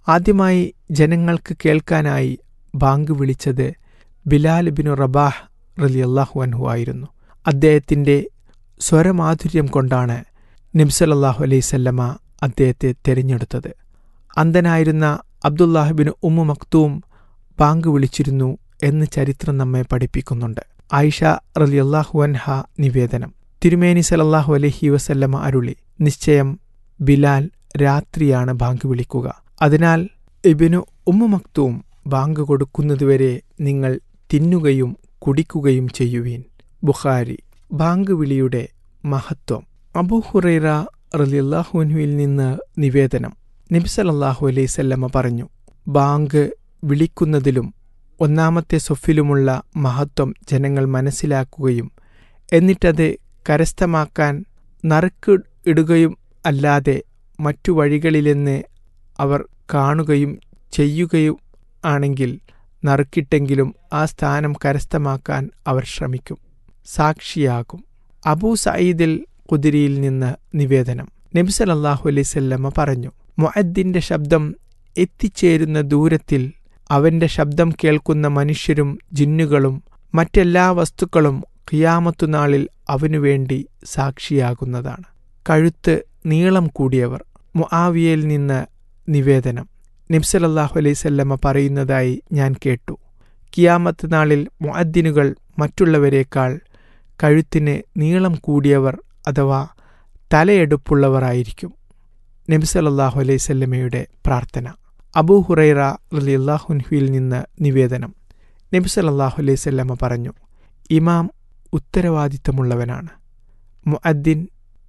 ആദ്യമായി ജനങ്ങൾക്ക് കേൾക്കാനായി ബാങ്ക് വിളിച്ചത് ബിലാൽ ബിനു റബാഹ് റലിയല്ലാഹു അൻഹു ആയിരുന്നു അദ്ദേഹത്തിൻ്റെ സ്വരമാധുര്യം കൊണ്ടാണ് നിബ്സലല്ലാഹു അലൈസല്ലമ അദ്ദേഹത്തെ തിരഞ്ഞെടുത്തത് അന്ധനായിരുന്ന അബ്ദുല്ലാഹിബിന് ഉമ്മു മക്തൂം ബാങ്ക് വിളിച്ചിരുന്നു എന്ന് ചരിത്രം നമ്മെ പഠിപ്പിക്കുന്നുണ്ട് ആയിഷ റലിയല്ലാഹു അൻഹ നിവേദനം തിരുമേനി സലല്ലാഹു അലഹി വസല്ലമ അരുളി നിശ്ചയം ബിലാൽ രാത്രിയാണ് ബാങ്ക് വിളിക്കുക അതിനാൽ ഇബിനു ഉമ്മു മക്തൂം ബാങ്ക് കൊടുക്കുന്നതുവരെ നിങ്ങൾ തിന്നുകയും കുടിക്കുകയും ചെയ്യുവീൻ ബുഖാരി ബാങ്ക് വിളിയുടെ മഹത്വം അബൂഹുറൈറ റലിയല്ലാഹുവിനുവിൽ നിന്ന് നിവേദനം നബിസലല്ലാഹു അലൈസല്ലമ്മ പറഞ്ഞു ബാങ്ക് വിളിക്കുന്നതിലും ഒന്നാമത്തെ സൊഫിലുമുള്ള മഹത്വം ജനങ്ങൾ മനസ്സിലാക്കുകയും എന്നിട്ടത് കരസ്ഥമാക്കാൻ നറുക്ക് ഇടുകയും അല്ലാതെ മറ്റു വഴികളിലെന്ന് അവർ കാണുകയും ചെയ്യുകയും ആണെങ്കിൽ നറുക്കിട്ടെങ്കിലും ആ സ്ഥാനം കരസ്ഥമാക്കാൻ അവർ ശ്രമിക്കും സാക്ഷിയാകും അബൂ സയ്യിദിൽ കുതിരിയിൽ നിന്ന് നിവേദനം നബിസലല്ലാഹു അലൈസല്ലമ്മ പറഞ്ഞു മൊഅദ്ദിന്റെ ശബ്ദം എത്തിച്ചേരുന്ന ദൂരത്തിൽ അവന്റെ ശബ്ദം കേൾക്കുന്ന മനുഷ്യരും ജിന്നുകളും മറ്റെല്ലാ വസ്തുക്കളും ഖിയാമത്തുനാളിൽ അവനുവേണ്ടി സാക്ഷിയാകുന്നതാണ് കഴുത്ത് നീളം കൂടിയവർ മുആവിയയിൽ നിന്ന് നിവേദനം നിബ്സലല്ലാഹു അലൈസല്ലമ്മ പറയുന്നതായി ഞാൻ കേട്ടു കിയാമത്ത് നാളിൽ മുഅദ്ദിനുകൾ മറ്റുള്ളവരെക്കാൾ കഴുത്തിന് നീളം കൂടിയവർ അഥവാ തലയെടുപ്പുള്ളവരായിരിക്കും നബിസലല്ലാഹു അലൈസല്ലമ്മയുടെ പ്രാർത്ഥന അബൂ ഹുറൈറ റലിയല്ലാഹുൻഹുവിൽ നിന്ന് നിവേദനം നബിസലല്ലാഹു അലൈസല്ലമ്മ പറഞ്ഞു ഇമാം ഉത്തരവാദിത്തമുള്ളവനാണ് മുഅദ്ദിൻ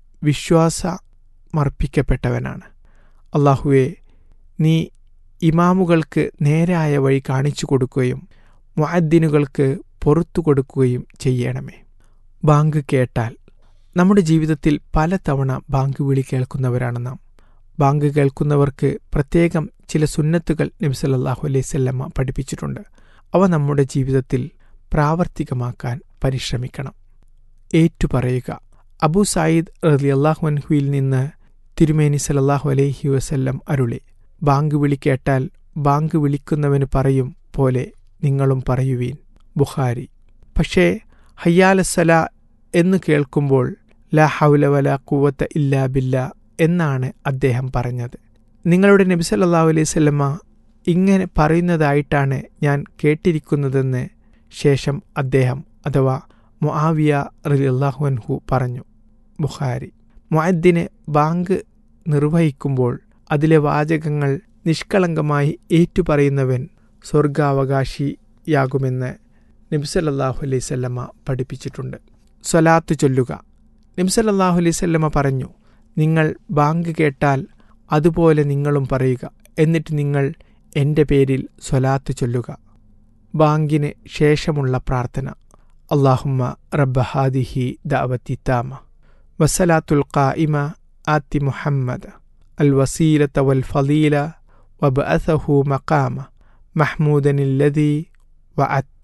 വിശ്വാസമർപ്പിക്കപ്പെട്ടവനാണ് അള്ളാഹുവെ നീ ഇമാമുകൾക്ക് നേരായ വഴി കാണിച്ചു കൊടുക്കുകയും മുഅദ്ദിനുകൾക്ക് പൊറത്തു കൊടുക്കുകയും ചെയ്യണമേ ബാങ്ക് കേട്ടാൽ നമ്മുടെ ജീവിതത്തിൽ പലതവണ ബാങ്ക് വിളി കേൾക്കുന്നവരാണ് നാം ബാങ്ക് കേൾക്കുന്നവർക്ക് പ്രത്യേകം ചില സുന്നത്തുകൾ നബിസല്ലാഹു അലൈവല്ലമ്മ പഠിപ്പിച്ചിട്ടുണ്ട് അവ നമ്മുടെ ജീവിതത്തിൽ പ്രാവർത്തികമാക്കാൻ പരിശ്രമിക്കണം ഏറ്റുപറയുക അബു സായിദ് റലി അള്ളാഹുഅൻഹുയിൽ നിന്ന് തിരുമേനി സലല്ലാഹു അലൈഹി വസല്ലം അരുളി ബാങ്ക് വിളി കേട്ടാൽ ബാങ്ക് വിളിക്കുന്നവന് പറയും പോലെ നിങ്ങളും പറയുവീൻ ബുഖാരി പക്ഷേ ഹയ്യാലസല എന്ന് കേൾക്കുമ്പോൾ ലാ ഹൗല വല കൂവത്ത ഇല്ലാ ബില്ല എന്നാണ് അദ്ദേഹം പറഞ്ഞത് നിങ്ങളുടെ നബി സല്ലല്ലാഹു അലൈഹി സ്വല്ലമ്മ ഇങ്ങനെ പറയുന്നതായിട്ടാണ് ഞാൻ കേട്ടിരിക്കുന്നതെന്ന് ശേഷം അദ്ദേഹം അഥവാ മുആവിയ റളിയല്ലാഹു അൻഹു പറഞ്ഞു ബുഖാരി മുഅദ്ദിന് ബാങ്ക് നിർവഹിക്കുമ്പോൾ അതിലെ വാചകങ്ങൾ നിഷ്കളങ്കമായി ഏറ്റുപറയുന്നവൻ സ്വർഗാവകാശിയാകുമെന്ന് നബ്സലല്ലാഹു അലൈഹി സ്വല്ലമ്മ പഠിപ്പിച്ചിട്ടുണ്ട് സ്വലാത്ത് ചൊല്ലുക നബ്സലല്ലാഹു അലൈഹി സ്വല്ലമ്മ പറഞ്ഞു നിങ്ങൾ ബാങ്ക് കേട്ടാൽ അതുപോലെ നിങ്ങളും പറയുക എന്നിട്ട് നിങ്ങൾ എൻ്റെ പേരിൽ സ്വലാത്ത് ചൊല്ലുക ബാങ്കിന് ശേഷമുള്ള പ്രാർത്ഥന അള്ളാഹുമ്മ റബ്ബ ഹാദിഹി ദഅവത്തി താമ വസലാത്തുൽ ഖായിമ ആത്തി മുഹമ്മദ് അൽ വസീലത്ത വൽ ഫലീല വബഅസഹു മഖാമ മഹ്മൂദനില്ലതി വഅത്ത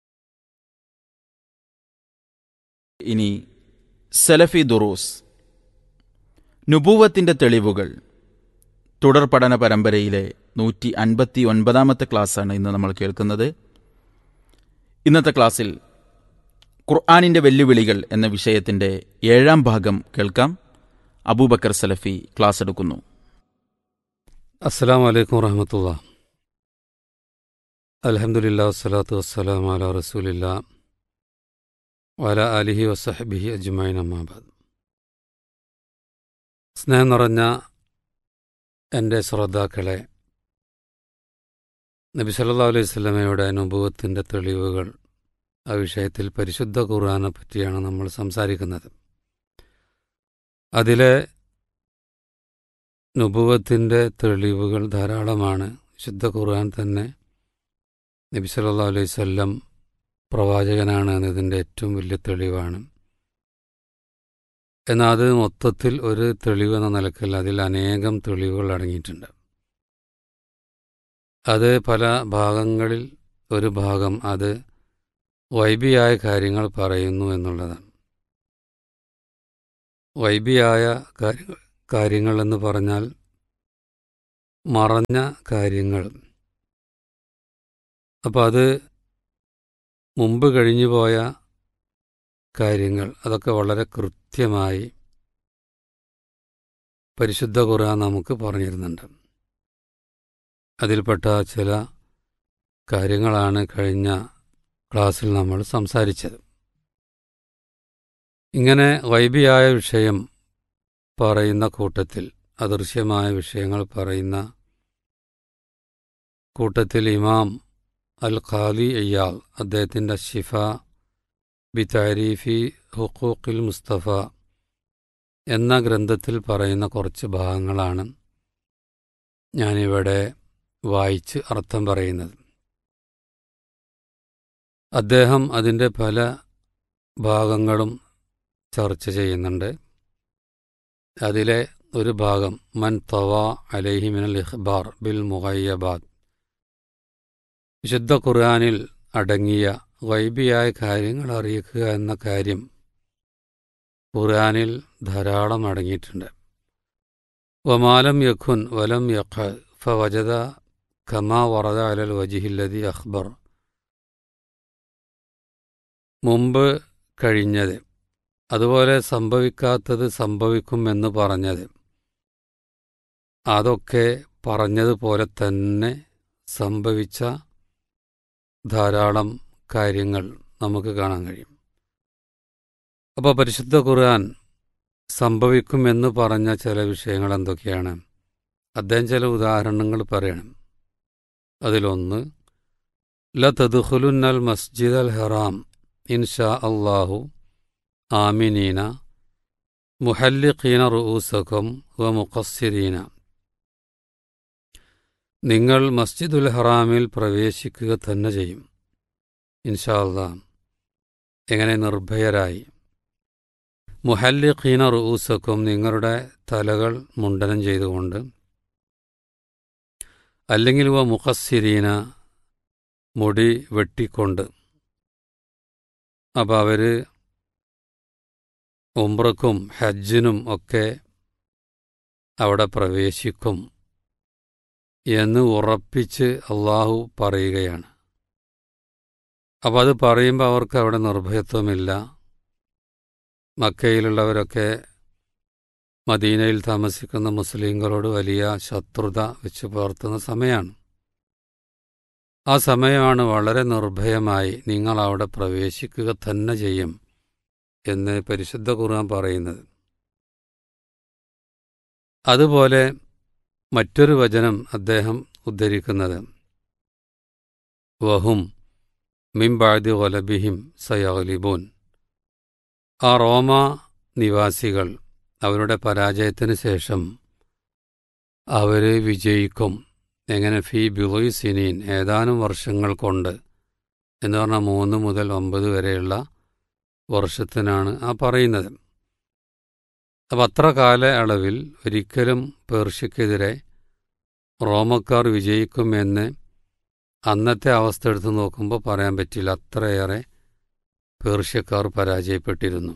ഇനി സലഫി ദുറൂസ് നുബൂവത്തിന്റെ തെളിവുകൾ തുടർ പഠന പരമ്പരയിലെ നൂറ്റി അൻപത്തി ഒൻപതാമത്തെ ക്ലാസ്സാണ് ഇന്ന് നമ്മൾ കേൾക്കുന്നത് ഇന്നത്തെ ക്ലാസ്സിൽ ഖുർആാനിന്റെ വെല്ലുവിളികൾ എന്ന വിഷയത്തിന്റെ ഏഴാം ഭാഗം കേൾക്കാം അബൂബക്കർ സലഫി ക്ലാസ് എടുക്കുന്നു അസ്സാം വലൈക്കും വറഹമത്തുള്ള അലഹമുല്ല വസ്സലാത്തു വസ്സലാം അല റസൂലില്ല വല അലിഹി വസഹബിഹി അജ്മൈൻ അമ്മാബാദ് സ്നേഹം നിറഞ്ഞ എൻ്റെ ശ്രോതാക്കളെ നബി സല്ലാ അലൈഹി സ്വലമയുടെ അനുഭവത്തിൻ്റെ തെളിവുകൾ ആ വിഷയത്തിൽ പരിശുദ്ധ ഖുർആനെ പറ്റിയാണ് നമ്മൾ സംസാരിക്കുന്നത് അതിലെ നുപുവത്തിൻ്റെ തെളിവുകൾ ധാരാളമാണ് വിശുദ്ധ ഖുർആൻ തന്നെ നബി സല്ലാ അലൈഹി സ്വല്ലം പ്രവാചകനാണ് എന്നതിൻ്റെ ഏറ്റവും വലിയ തെളിവാണ് എന്നാൽ അത് മൊത്തത്തിൽ ഒരു തെളിവ് എന്ന നിലക്കല്ല അതിൽ അനേകം തെളിവുകൾ അടങ്ങിയിട്ടുണ്ട് അത് പല ഭാഗങ്ങളിൽ ഒരു ഭാഗം അത് വൈബിയായ കാര്യങ്ങൾ പറയുന്നു എന്നുള്ളതാണ് വൈബിയായ കാര്യങ്ങൾ കാര്യങ്ങൾ എന്ന് പറഞ്ഞാൽ മറഞ്ഞ കാര്യങ്ങൾ അപ്പോൾ അത് മുമ്പ് കഴിഞ്ഞു പോയ കാര്യങ്ങൾ അതൊക്കെ വളരെ കൃത്യമായി പരിശുദ്ധ ഖുർആൻ നമുക്ക് പറഞ്ഞിരുന്നുണ്ട് അതിൽപ്പെട്ട ചില കാര്യങ്ങളാണ് കഴിഞ്ഞ ക്ലാസ്സിൽ നമ്മൾ സംസാരിച്ചത് ഇങ്ങനെ വൈബിയായ വിഷയം പറയുന്ന കൂട്ടത്തിൽ അദൃശ്യമായ വിഷയങ്ങൾ പറയുന്ന കൂട്ടത്തിൽ ഇമാം അൽ ഖാലി അയ്യാൾ അദ്ദേഹത്തിൻ്റെ ഷിഫ ബി താരീഫി ഹുക്കൂഖിൽ മുസ്തഫ എന്ന ഗ്രന്ഥത്തിൽ പറയുന്ന കുറച്ച് ഭാഗങ്ങളാണ് ഞാനിവിടെ വായിച്ച് അർത്ഥം പറയുന്നത് അദ്ദേഹം അതിൻ്റെ പല ഭാഗങ്ങളും ചർച്ച ചെയ്യുന്നുണ്ട് അതിലെ ഒരു ഭാഗം മൻ തവ അലഹിമിനൽ ഇഖ്ബാർ ബിൽ മുഹയ്യബാദ് വിശുദ്ധ ഖുർആാനിൽ അടങ്ങിയ വൈബിയായ കാര്യങ്ങൾ അറിയിക്കുക എന്ന കാര്യം ഖുർആാനിൽ ധാരാളം അടങ്ങിയിട്ടുണ്ട് വമാലം യഖുൻ വലം യഖ ഫവജദ ഖമാ വറദ അലൽ വജിഹില്ലതി അഖ്ബർ മുമ്പ് കഴിഞ്ഞത് അതുപോലെ സംഭവിക്കാത്തത് സംഭവിക്കുമെന്ന് പറഞ്ഞത് അതൊക്കെ പറഞ്ഞതുപോലെ തന്നെ സംഭവിച്ച ധാരാളം കാര്യങ്ങൾ നമുക്ക് കാണാൻ കഴിയും അപ്പോൾ പരിശുദ്ധ ഖുർആൻ സംഭവിക്കുമെന്ന് പറഞ്ഞ ചില വിഷയങ്ങൾ എന്തൊക്കെയാണ് അദ്ദേഹം ചില ഉദാഹരണങ്ങൾ പറയണം അതിലൊന്ന് ല തദ്ഖുലുന്നൽ മസ്ജിദ് അൽ ഹറാം ഇൻഷാ അള്ളാഹു ആമിനീന മുഹല്ലിഖീന റുഊസക്കും വ മുഖസ്സിരീന നിങ്ങൾ മസ്ജിദുൽ ഹറാമിൽ പ്രവേശിക്കുക തന്നെ ചെയ്യും ഇൻഷാ അള്ളാ എങ്ങനെ നിർഭയരായി മുഹല്ലിഖീന റുഊസക്കും നിങ്ങളുടെ തലകൾ മുണ്ടനം ചെയ്തുകൊണ്ട് അല്ലെങ്കിൽ വ മുഖസ്സിരീന മുടി വെട്ടിക്കൊണ്ട് അപ്പോൾ അവർ ഉംറക്കും ഹജ്ജിനും ഒക്കെ അവിടെ പ്രവേശിക്കും എന്ന് ഉറപ്പിച്ച് അള്ളാഹു പറയുകയാണ് അപ്പോൾ അത് പറയുമ്പോൾ അവർക്ക് അവിടെ നിർഭയത്വമില്ല മക്കയിലുള്ളവരൊക്കെ മദീനയിൽ താമസിക്കുന്ന മുസ്ലിങ്ങളോട് വലിയ ശത്രുത വെച്ച് പുലർത്തുന്ന സമയമാണ് ആ സമയമാണ് വളരെ നിർഭയമായി നിങ്ങൾ അവിടെ പ്രവേശിക്കുക തന്നെ ചെയ്യും എന്ന് പരിശുദ്ധ ഖുർആൻ പറയുന്നത് അതുപോലെ മറ്റൊരു വചനം അദ്ദേഹം ഉദ്ധരിക്കുന്നത് വഹും മിംബാദി ഒലബിഹിം സയലിബൂൻ ആ റോമ നിവാസികൾ അവരുടെ പരാജയത്തിന് ശേഷം അവർ വിജയിക്കും എങ്ങനെ ഫി ബിളോയ് സിനീൻ ഏതാനും വർഷങ്ങൾ കൊണ്ട് എന്ന് പറഞ്ഞാൽ മൂന്ന് മുതൽ ഒമ്പത് വരെയുള്ള വർഷത്തിനാണ് ആ പറയുന്നത് അപ്പം അത്ര കാല അളവിൽ ഒരിക്കലും പേർഷ്യക്കെതിരെ റോമക്കാർ വിജയിക്കുമെന്ന് അന്നത്തെ അവസ്ഥ എടുത്തു നോക്കുമ്പോൾ പറയാൻ പറ്റില്ല അത്രയേറെ പേർഷ്യക്കാർ പരാജയപ്പെട്ടിരുന്നു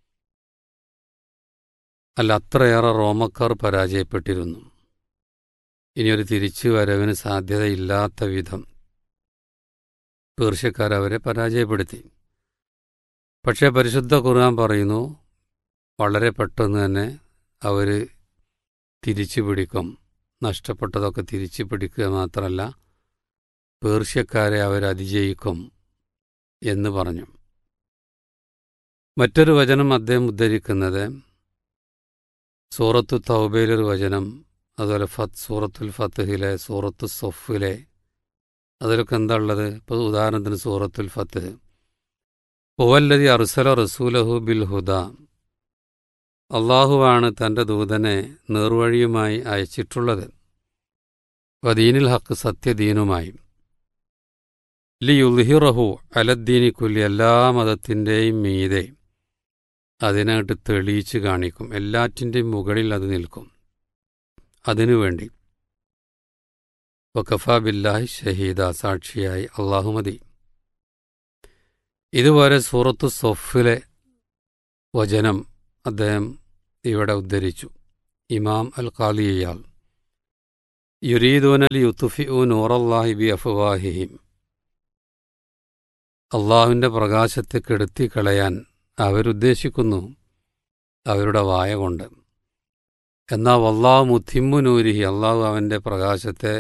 അല്ല അത്രയേറെ റോമക്കാർ പരാജയപ്പെട്ടിരുന്നു ഇനിയൊരു തിരിച്ചു വരവിന് സാധ്യതയില്ലാത്ത വിധം പേർഷ്യക്കാർ അവരെ പരാജയപ്പെടുത്തി പക്ഷേ പരിശുദ്ധ ഖുർആൻ പറയുന്നു വളരെ പെട്ടെന്ന് തന്നെ അവർ തിരിച്ചു പിടിക്കും നഷ്ടപ്പെട്ടതൊക്കെ തിരിച്ചു പിടിക്കുക മാത്രമല്ല പേർഷ്യക്കാരെ അവർ അതിജയിക്കും എന്ന് പറഞ്ഞു മറ്റൊരു വചനം അദ്ദേഹം ഉദ്ധരിക്കുന്നത് സൂറത്തു തൗബയിലൊരു വചനം അതുപോലെ ഫത്ത് സൂറത്തുൽ ഫത്തഹിലെ സൂറത്തു സൊഫിലെ അതിലൊക്കെ എന്താ ഉള്ളത് ഇപ്പോൾ ഉദാഹരണത്തിന് സൂറത്തുൽ ഫത്ത് ഓവല്ലതി അറുസല റസൂലഹു ബിൽ ഹുദ അള്ളാഹുവാണ് തൻ്റെ ദൂതനെ നേർവഴിയുമായി അയച്ചിട്ടുള്ളത് വദീനിൽ ഹക്ക് സത്യദീനുമായി ലി യുൽഹിറഹു അലദ്ദീനിക്കുല്ലി എല്ലാ മതത്തിൻ്റെയും മീതെ അതിനായിട്ട് തെളിയിച്ച് കാണിക്കും എല്ലാറ്റിൻ്റെയും മുകളിൽ അത് നിൽക്കും അതിനുവേണ്ടി വക്കഫ ബില്ലാഹി ഷഹീദ സാക്ഷിയായി അള്ളാഹുമതി ഇതുവരെ സൂറത്തു സൊഫിലെ വചനം അദ്ദേഹം ഇവിടെ ഉദ്ധരിച്ചു ഇമാം അൽ ഖാലിയയാൾ യുരീദൂനലി യുത്തുഫിഉ നൂറല്ലാഹി ബി അഫ്വാഹിഹിം അള്ളാഹുവിൻ്റെ പ്രകാശത്തെ കെടുത്തിക്കളയാൻ അവരുദ്ദേശിക്കുന്നു അവരുടെ വായ കൊണ്ട് എന്നാൽ വല്ലാഹു മുത്തിമ്മു നൂരിഹി അള്ളാഹു അവൻ്റെ പ്രകാശത്തെ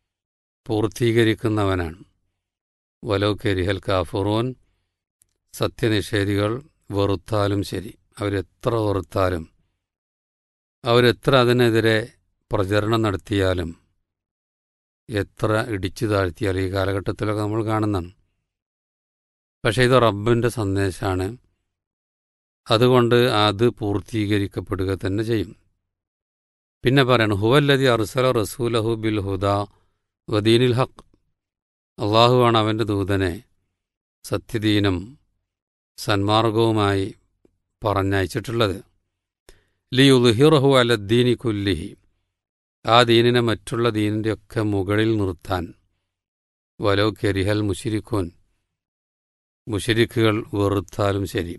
പൂർത്തീകരിക്കുന്നവനാണ് വലോ കരിഹൽ കാഫുറൂൻ സത്യനിഷേധികൾ വെറുത്താലും ശരി അവരെത്ര വെറുത്താലും അവരെത്ര അതിനെതിരെ പ്രചരണം നടത്തിയാലും എത്ര ഇടിച്ചു താഴ്ത്തിയാലും ഈ കാലഘട്ടത്തിലൊക്കെ നമ്മൾ കാണുന്നതാണ് പക്ഷേ ഇത് റബ്ബിൻ്റെ സന്ദേശമാണ് അതുകൊണ്ട് അത് പൂർത്തീകരിക്കപ്പെടുക തന്നെ ചെയ്യും പിന്നെ പറയണം ഹുവല്ലതി അർസല റസൂലഹു ബിൽ ഹുദ വദീനിൽ ഹക്ക് അള്ളാഹുവാണ് അവൻ്റെ ദൂതനെ സത്യദീനം സന്മാർഗവുമായി പറഞ്ഞയച്ചിട്ടുള്ളത് ലി ഉൽഹിറഹു അലദ്ദീനി കുല്ലിഹി ആ ദീനിനെ മറ്റുള്ള ദീനിൻ്റെയൊക്കെ മുകളിൽ നിർത്താൻ വലോ കെരിഹൽ മുഷിരിഖോൻ മുഷിരിക്കുകൾ വെറുത്താലും ശരി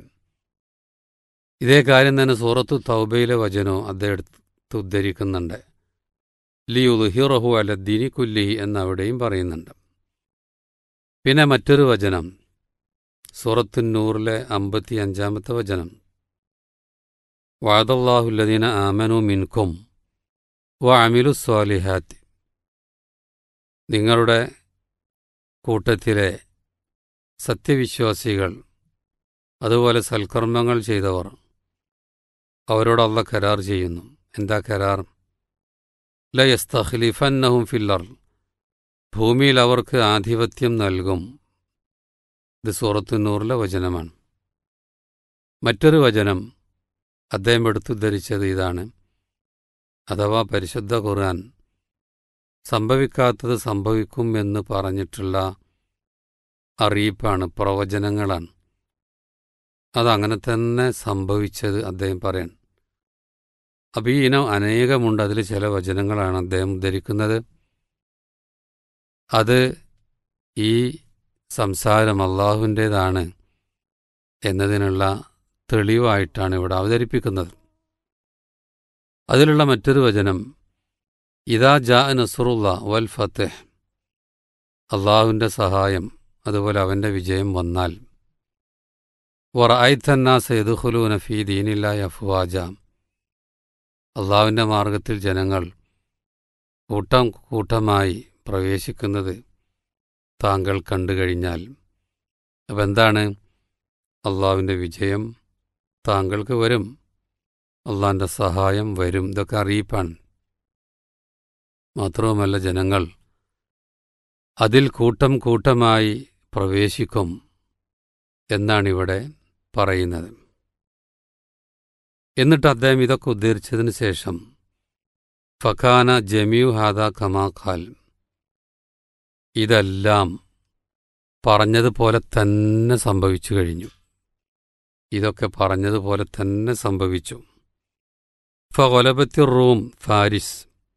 ഇതേ കാര്യം തന്നെ സൂറത്തു തൗബയിലെ വചനോ അദ്ദേഹത്തെ ഉദ്ധരിക്കുന്നുണ്ട് ലി ഉൽഹിറഹു അലദ്ദീനി കുല്ലിഹി എന്നവിടെയും പറയുന്നുണ്ട് പിന്നെ മറ്റൊരു വചനം സൂറത്തുന്നൂറിലെ അമ്പത്തി അഞ്ചാമത്തെ വചനം വാദല്ലാഹുല്ലദീന ആമനു മിൻകും വ അമിലു സ്വാലിഹാത്ത് നിങ്ങളുടെ കൂട്ടത്തിലെ സത്യവിശ്വാസികൾ അതുപോലെ സൽക്കർമ്മങ്ങൾ ചെയ്തവർ അവരോട് അള്ള കരാർ ചെയ്യുന്നു എന്താ കരാർ ല യസ്തഖ്ലിഫന്നഹും ഫില്ലർ ഭൂമിയിൽ അവർക്ക് ആധിപത്യം നൽകും ഇത് സൂറത്തുന്നൂറിലെ വചനമാണ് മറ്റൊരു വചനം അദ്ദേഹം എടുത്തുദ്ധരിച്ചത് ഇതാണ് അഥവാ പരിശുദ്ധ ഖുർആൻ സംഭവിക്കാത്തത് സംഭവിക്കും എന്ന് പറഞ്ഞിട്ടുള്ള അറിയിപ്പാണ് പ്രവചനങ്ങളാണ് അതങ്ങനെ തന്നെ സംഭവിച്ചത് അദ്ദേഹം പറയാൻ അപ്പോൾ ഈ ഇനം അനേകമുണ്ട് അതിൽ ചില വചനങ്ങളാണ് അദ്ദേഹം ഉദ്ധരിക്കുന്നത് അത് ഈ സംസാരം അള്ളാഹുവിൻ്റേതാണ് എന്നതിനുള്ള തെളിവായിട്ടാണ് ഇവിടെ അവതരിപ്പിക്കുന്നത് അതിലുള്ള മറ്റൊരു വചനം ഇതാ ജാ നസുറുള്ള വൽ ഫത്തേഹ് അള്ളാഹുവിൻ്റെ സഹായം അതുപോലെ അവൻ്റെ വിജയം വന്നാൽ വറഅയ്തന്നാസ യദ്ഖുലൂന ഫീ ദീനില്ലാഹി അഫ്വാജ അള്ളാഹുവിൻ്റെ മാർഗത്തിൽ ജനങ്ങൾ കൂട്ടം കൂട്ടമായി പ്രവേശിക്കുന്നത് താങ്കൾ കണ്ടു കഴിഞ്ഞാൽ അപ്പം എന്താണ് അള്ളാഹുവിൻ്റെ വിജയം താങ്കൾക്ക് വരും അള്ളാഹിൻ്റെ സഹായം വരും ഇതൊക്കെ അറിയിപ്പാണ് മാത്രവുമല്ല ജനങ്ങൾ അതിൽ കൂട്ടം കൂട്ടമായി പ്രവേശിക്കും എന്നാണിവിടെ പറയുന്നത് എന്നിട്ട് അദ്ദേഹം ഇതൊക്കെ ഉദ്ധരിച്ചതിന് ശേഷം ഫഖാന ജമിയു ഹാദ ഖമാഖാൽ ഇതെല്ലാം പറഞ്ഞതുപോലെ തന്നെ സംഭവിച്ചു കഴിഞ്ഞു ഇതൊക്കെ പറഞ്ഞതുപോലെ തന്നെ സംഭവിച്ചു ഫൊലബത്തി റൂം ഫാരിസ്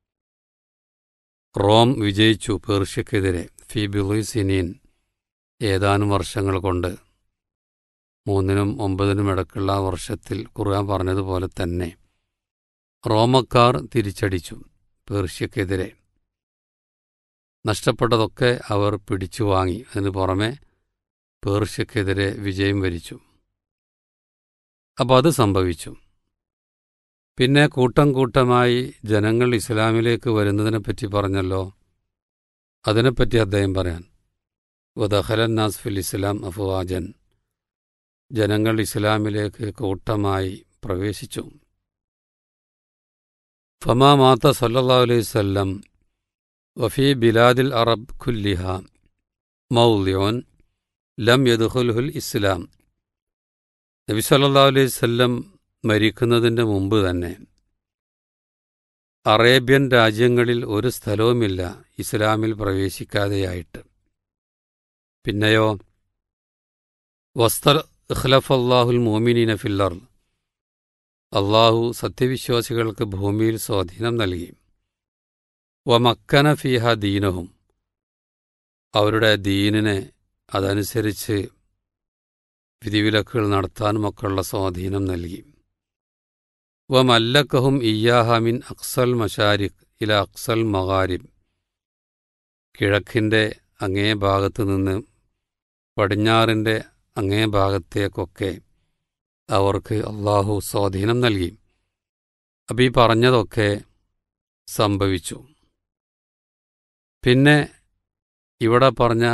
റോം വിജയിച്ചു പേർഷ്യക്കെതിരെ ഫി ബിലുസിനീൻ ഏതാനും വർഷങ്ങൾ കൊണ്ട് മൂന്നിനും ഒമ്പതിനും ഇടക്കുള്ള വർഷത്തിൽ ഖുർആൻ പറഞ്ഞതുപോലെ തന്നെ റോമക്കാർ തിരിച്ചടിച്ചു പേർഷ്യക്കെതിരെ നഷ്ടപ്പെട്ടതൊക്കെ അവർ പിടിച്ചു വാങ്ങി അതിനു പുറമെ പേർഷ്യക്കെതിരെ വിജയം വരിച്ചു അപ്പോൾ അത് സംഭവിച്ചു പിന്നെ കൂട്ടം കൂട്ടമായി ജനങ്ങൾ ഇസ്ലാമിലേക്ക് വരുന്നതിനെപ്പറ്റി പറഞ്ഞല്ലോ അതിനെപ്പറ്റി അദ്ദേഹം പറയാൻ വദഹലൻ നാസ് ഫിൽ ഇസ്ലാം അഫ്വാജൻ ജനങ്ങൾ ഇസ്ലാമിലേക്ക് കൂട്ടമായി പ്രവേശിച്ചു ഫമാ മാത്ത സല്ലല്ലാഹു അലൈഹി വസല്ലം വഫി ബിലാദിൽ അറബ് ഖുല്ലിഹ മൗലിയോൻ ലം യദ്ഖുൽഹുൽ ഇസ്ലാം നബി സല്ലല്ലാഹു അലൈഹി വസല്ലം മരിക്കുന്നതിൻ്റെ മുമ്പ് തന്നെ അറേബ്യൻ രാജ്യങ്ങളിൽ ഒരു സ്ഥലവുമില്ല ഇസ്ലാമിൽ പ്രവേശിക്കാതെയായിട്ട് പിന്നെയോ വസ്തർ ഇഖ്ലഫല്ലാഹുൽ മോമിനീന ഫില്ലർ അള്ളാഹു സത്യവിശ്വാസികൾക്ക് ഭൂമിയിൽ സ്വാധീനം നൽകി വമക്കന ഫിഹ ദീനഹും അവരുടെ ദീനിനെ അതനുസരിച്ച് വിധിവിലക്കുകൾ നടത്താനുമൊക്കെയുള്ള സ്വാധീനം നൽകി വമല്ലക്കഹും ഇയ്യാഹ മിൻ അക്സൽ മഷാരിഖ് ഇല അക്സൽ മഗാരിബ് കിഴക്കിൻ്റെ അങ്ങേ ഭാഗത്ത് നിന്ന് പടിഞ്ഞാറിൻ്റെ അങ്ങേ ഭാഗത്തേക്കൊക്കെ അവർക്ക് അള്ളാഹു സ്വാധീനം നൽകി അപ്പം ഈ പറഞ്ഞതൊക്കെ സംഭവിച്ചു പിന്നെ ഇവിടെ പറഞ്ഞ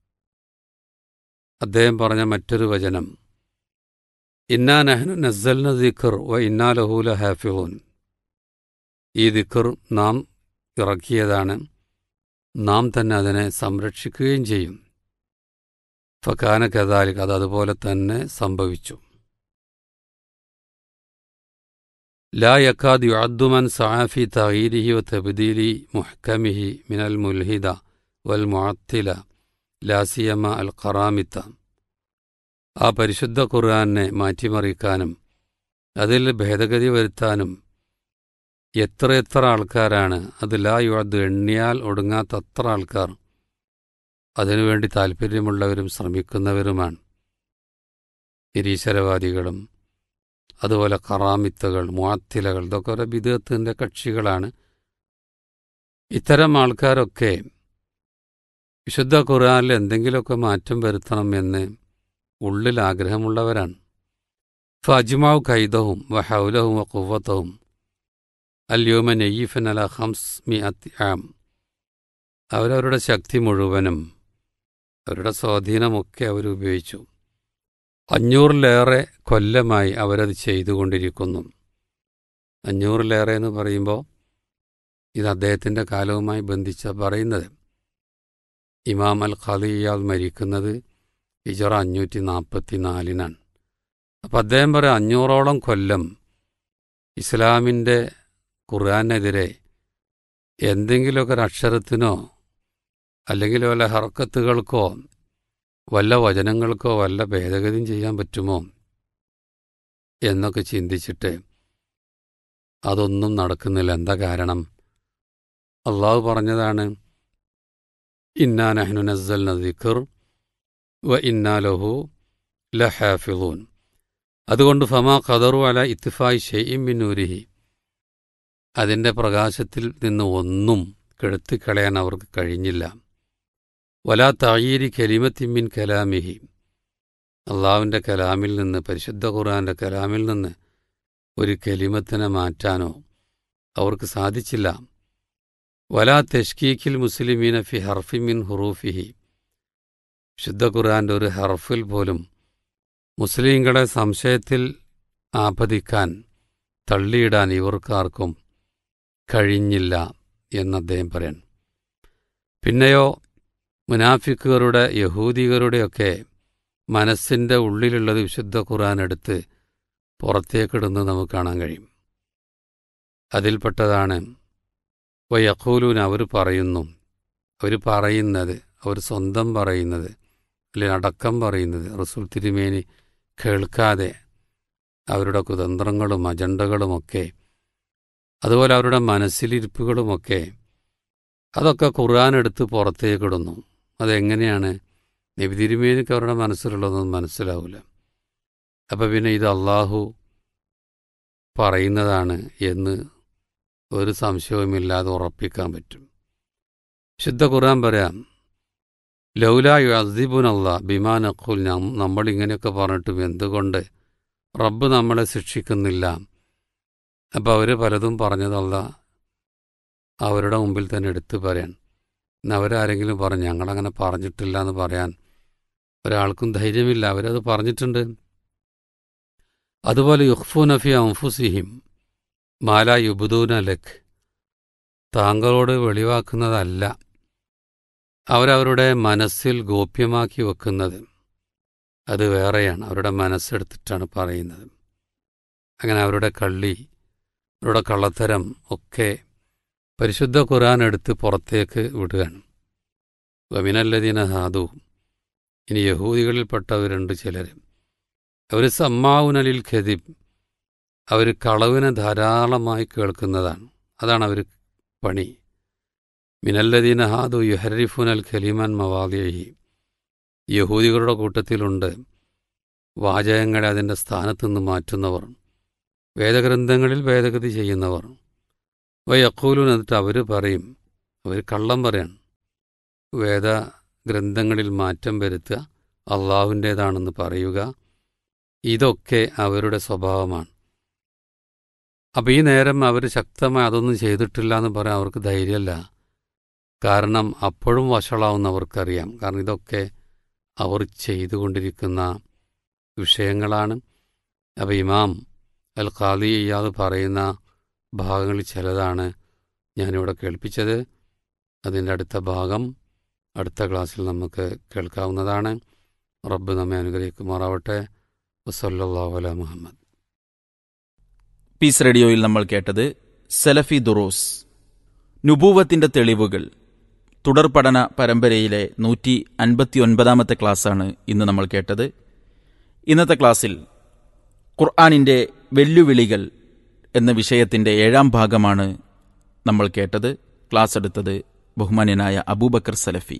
അദ്ദേഹം പറഞ്ഞ മറ്റൊരു വചനം ഇന്നാ നഹ്നു നസ്സൽന ദിഖർ വ ഇന്നാ ലഹൂല ഹാഫിഊൻ ഈ ദിഖർ നാം ഇറക്കിയതാണ് നാം തന്നെ അതിനെ സംരക്ഷിക്കുകയും ചെയ്യും ഫക്കാന കദാലിക് അത് അതുപോലെ തന്നെ സംഭവിച്ചു لا يكاد يعد من سعى في تغييره وتبديل محكمه من الملحدة والمعطلة لا سيما القرامطة ആ പരിശുദ്ധ ഖുർആനെ മാറ്റിമറിക്കാനും അതിൽ ഭേദഗതി വരുത്താനും എത്രയെത്ര ആൾക്കാരാണ് അത് ലാ യുഅദ് എണ്ണിയാൽ ഒടുങ്ങാത്ത അത്ര ആൾക്കാർ അതിനുവേണ്ടി താൽപ്പര്യമുള്ളവരും ശ്രമിക്കുന്നവരുമാണ് നിരീശ്വരവാദികളും അതുപോലെ കറാമിത്തകൾ മുഅത്തിലകൾ ഇതൊക്കെ ഓരോ ബിദത്തിൻ്റെ കക്ഷികളാണ് ഇത്തരം ആൾക്കാരൊക്കെ വിശുദ്ധ ഖുർആനിൽ എന്തെങ്കിലുമൊക്കെ മാറ്റം വരുത്തണം എന്ന് ഉള്ളിൽ ആഗ്രഹമുള്ളവരാണ് ഫജ്മാവ് കൈതവും വഹൗലവും കുവ്വത്തവും അല്യോമ നെയ്യിഫൻ അല ഹംസ് മി ആം അവരവരുടെ ശക്തി മുഴുവനും അവരുടെ സ്വാധീനമൊക്കെ അവരുപയോഗിച്ചു അഞ്ഞൂറിലേറെ കൊല്ലമായി അവരത് ചെയ്തുകൊണ്ടിരിക്കുന്നു അഞ്ഞൂറിലേറെ എന്ന് പറയുമ്പോൾ ഇത് അദ്ദേഹത്തിൻ്റെ കാലവുമായി ബന്ധിച്ച പറയുന്നത് ഇമാം അൽ ഖലിയാൽ മരിക്കുന്നത് ഇജറ അഞ്ഞൂറ്റി നാൽപ്പത്തി നാലിനാണ് അപ്പം അദ്ദേഹം പറയാം അഞ്ഞൂറോളം കൊല്ലം ഇസ്ലാമിൻ്റെ ഖുർആാനെതിരെ എന്തെങ്കിലുമൊക്കെ ഒരു അക്ഷരത്തിനോ അല്ലെങ്കിൽ വല്ല ഹർക്കത്തുകൾക്കോ വല്ല വചനങ്ങൾക്കോ വല്ല ഭേദഗതിയും ചെയ്യാൻ പറ്റുമോ എന്നൊക്കെ ചിന്തിച്ചിട്ട് അതൊന്നും നടക്കുന്നില്ല എന്താ കാരണം അള്ളാഹു പറഞ്ഞതാണ് ഇന്നാ നഹ്നു നസ്സൽ ദിഖർ വ ഇന്നാ ലഹു ലഹാഫിളൂൻ അതുകൊണ്ട് ഫമാ ഖദറു അല ഇത്തിഫായി ഷെയ്ഇം മിന്നൂരിഹി അതിൻ്റെ പ്രകാശത്തിൽ നിന്ന് ഒന്നും കെടുത്തിക്കളയാൻ അവർക്ക് കഴിഞ്ഞില്ല വലാ തായീരി കലിമത്തിമ്മിൻ കലാമിഹി അള്ളാവിൻ്റെ കലാമിൽ നിന്ന് പരിശുദ്ധ ഖുർആന്റെ കലാമിൽ നിന്ന് ഒരു കലിമത്തിനെ മാറ്റാനോ അവർക്ക് സാധിച്ചില്ല വലാ തെഷ്കീക്കിൽ മുസ്ലിമീന ഫി ഹർഫിമിൻ ഹുറൂഫിഹി ശുദ്ധ ഖുർആന്റെ ഒരു ഹർഫിൽ പോലും മുസ്ലിങ്ങളെ സംശയത്തിൽ ആപതിക്കാൻ തള്ളിയിടാൻ ഇവർക്കാർക്കും കഴിഞ്ഞില്ല എന്ന് അദ്ദേഹം പറയാൻ പിന്നെയോ മുനാഫിക്കുകളുടെ യഹൂദികളുടെയൊക്കെ മനസ്സിൻ്റെ ഉള്ളിലുള്ളത് വിശുദ്ധ ഖുർആൻ എടുത്ത് പുറത്തേക്കിടുന്നത് നമുക്ക് കാണാൻ കഴിയും അതിൽപ്പെട്ടതാണ് വയഖൂലൂൻ അവർ പറയുന്നു അവർ പറയുന്നത് അവർ സ്വന്തം പറയുന്നത് അല്ലെങ്കിൽ അടക്കം പറയുന്നത് റസൂൽ തിരുമേനി കേൾക്കാതെ അവരുടെ കുതന്ത്രങ്ങളും അജണ്ടകളുമൊക്കെ അതുപോലെ അവരുടെ മനസ്സിലിരിപ്പുകളുമൊക്കെ അതൊക്കെ ഖുർആൻ എടുത്ത് പുറത്തേക്കിടുന്നു അതെങ്ങനെയാണ് നബി തിരുമേനിക്ക് അവരുടെ മനസ്സിലുള്ളതൊന്നും മനസ്സിലാവില്ല അപ്പം പിന്നെ ഇത് അള്ളാഹു പറയുന്നതാണ് എന്ന് ഒരു സംശയവുമില്ലാതെ ഉറപ്പിക്കാൻ പറ്റും ശുദ്ധ ഖുർആൻ പറയാം ലൗലായു അസീബുൻ അള്ളാ ബിമാൻ അഖുൽ നമ്മൾ ഇങ്ങനെയൊക്കെ പറഞ്ഞിട്ടും എന്തുകൊണ്ട് റബ്ബ് നമ്മളെ ശിക്ഷിക്കുന്നില്ല അപ്പോൾ അവർ പലതും പറഞ്ഞതല്ല അവരുടെ മുമ്പിൽ തന്നെ എടുത്തു പറയാൻ ഇന്ന് അവരാരെങ്കിലും പറഞ്ഞു ഞങ്ങളങ്ങനെ പറഞ്ഞിട്ടില്ല എന്ന് പറയാൻ ഒരാൾക്കും ധൈര്യമില്ല അവരത് പറഞ്ഞിട്ടുണ്ട് അതുപോലെ യുഹ്ഫു നഫി അംഫുസിഹിം മാല യുബുദൂന ലഖ് താങ്കളോട് വെളിവാക്കുന്നതല്ല അവരവരുടെ മനസ്സിൽ ഗോപ്യമാക്കി വെക്കുന്നത് അത് വേറെയാണ് അവരുടെ മനസ്സെടുത്തിട്ടാണ് പറയുന്നത് അങ്ങനെ അവരുടെ കള്ളി അവരുടെ കള്ളത്തരം ഒക്കെ പരിശുദ്ധ ഖുർആൻ എടുത്ത് പുറത്തേക്ക് വിടുകയാണ് വമിനല്ലദീന ഹാദു ഇനി യഹൂദികളിൽപ്പെട്ടവരുണ്ട് ചിലർ അവർ സമ്മാവുനലിൽ ഖദീബ് അവർ കളവിനെ ധാരാളമായി കേൾക്കുന്നതാണ് അതാണ് അവർ പണി മിനല്ലദീന ഹാദു യുഹരിഫുനൽ ഖലീമൻ മവാദിയഹി യഹൂദികളുടെ കൂട്ടത്തിലുണ്ട് വാചകങ്ങളെ അതിൻ്റെ സ്ഥാനത്തുനിന്ന് മാറ്റുന്നവർ വേദഗ്രന്ഥങ്ങളിൽ ഭേദഗതി ചെയ്യുന്നവർ വയക്കൂലു എന്നിട്ട് അവർ പറയും അവർ കള്ളം പറയാണ് വേദ ഗ്രന്ഥങ്ങളിൽ മാറ്റം വരുത്തുക അള്ളാഹുവിൻ്റേതാണെന്ന് പറയുക ഇതൊക്കെ അവരുടെ സ്വഭാവമാണ് അപ്പോൾ ഈ നേരം അവർ ശക്തമായി അതൊന്നും ചെയ്തിട്ടില്ല എന്ന് പറയാൻ അവർക്ക് ധൈര്യമല്ല കാരണം അപ്പോഴും വഷളാവുന്ന അവർക്കറിയാം കാരണം ഇതൊക്കെ അവർ ചെയ്തുകൊണ്ടിരിക്കുന്ന വിഷയങ്ങളാണ് അപ്പോൾ ഇമാം അൽ ഖാദി ഇയാൾ പറയുന്ന ഭാഗങ്ങളിൽ ചിലതാണ് ഞാനിവിടെ കേൾപ്പിച്ചത് അതിൻ്റെ അടുത്ത ഭാഗം അടുത്ത ക്ലാസ്സിൽ നമുക്ക് കേൾക്കാവുന്നതാണ് റബ്ബ് നമ്മെ അനുഗ്രഹിക്കുമാറാവട്ടെ വസല്ലാഹു അല മുഹമ്മദ് പീസ് റേഡിയോയിൽ നമ്മൾ കേട്ടത് സെലഫി ദുറൂസ് നുബൂവത്തിന്റെ തെളിവുകൾ തുടർ പഠന പരമ്പരയിലെ നൂറ്റി അൻപത്തി ഒൻപതാമത്തെ ക്ലാസ്സാണ് ഇന്ന് നമ്മൾ കേട്ടത് ഇന്നത്തെ ക്ലാസ്സിൽ ഖുർആാനിൻ്റെ വെല്ലുവിളികൾ എന്ന വിഷയത്തിൻ്റെ ഏഴാം ഭാഗമാണ് നമ്മൾ കേട്ടത് ക്ലാസ് എടുത്തത് ബഹുമാന്യനായ അബൂബക്കർ സലഫി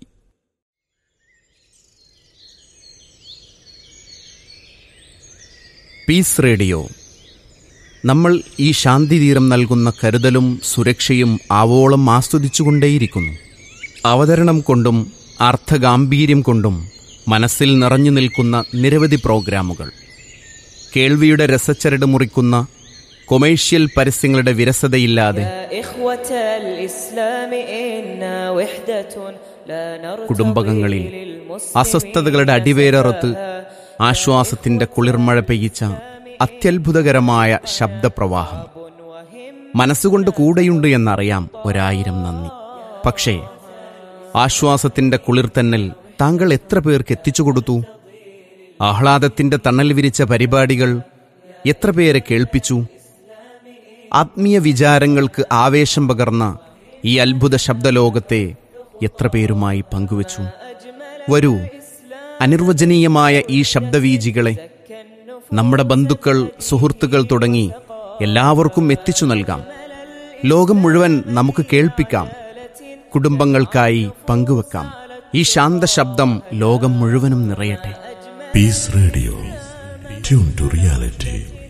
പീസ് റേഡിയോ നമ്മൾ ഈ ശാന്തിതീരം നൽകുന്ന കരുതലും സുരക്ഷയും ആവോളം ആസ്വദിച്ചുകൊണ്ടേയിരിക്കുന്നു അവതരണം കൊണ്ടും അർത്ഥഗാംഭീര്യം കൊണ്ടും മനസ്സിൽ നിറഞ്ഞു നിൽക്കുന്ന നിരവധി പ്രോഗ്രാമുകൾ കേൾവിയുടെ രസച്ചരട് മുറിക്കുന്ന കൊമേഴ്ഷ്യൽ പരസ്യങ്ങളുടെ വിരസതയില്ലാതെ يا إخوة الإسلام إنا وحدة لا نرتضي കുടുംബകങ്ങളിൽ للمسلمين അസ്വസ്ഥതകളുടെ അടിവേരറുത്ത് ആശ്വാസത്തിന്റെ കുളിർമഴ പെയ്യിച്ച അത്യത്ഭുതകരമായ ശബ്ദപ്രവാഹം മനസ്സുകൊണ്ട് കൂടെയുണ്ട് എന്നറിയാം ഒരായിരം നന്ദി പക്ഷേ ആശ്വാസത്തിന്റെ കുളിർത്തന്നൽ താങ്കൾ എത്ര പേർക്ക് എത്തിച്ചു കൊടുത്തു ആഹ്ലാദത്തിന്റെ തണൽ വിരിച്ച പരിപാടികൾ എത്ര പേരെ കേൾപ്പിച്ചു ആത്മീയ വിചാരങ്ങൾക്ക് ആവേശം പകർന്ന ഈ അത്ഭുത ശബ്ദലോകത്തെ എത്ര പേരുമായി പങ്കുവച്ചു വരൂ അനിർവചനീയമായ ഈ ശബ്ദവീജികളെ നമ്മുടെ ബന്ധുക്കൾ സുഹൃത്തുക്കൾ തുടങ്ങി എല്ലാവർക്കും എത്തിച്ചു നൽകാം ലോകം മുഴുവൻ നമുക്ക് കേൾപ്പിക്കാം കുടുംബങ്ങൾക്കായി പങ്കുവെക്കാം ഈ ശാന്ത ശബ്ദം ലോകം മുഴുവനും നിറയട്ടെ Peace Radio. Tune to reality.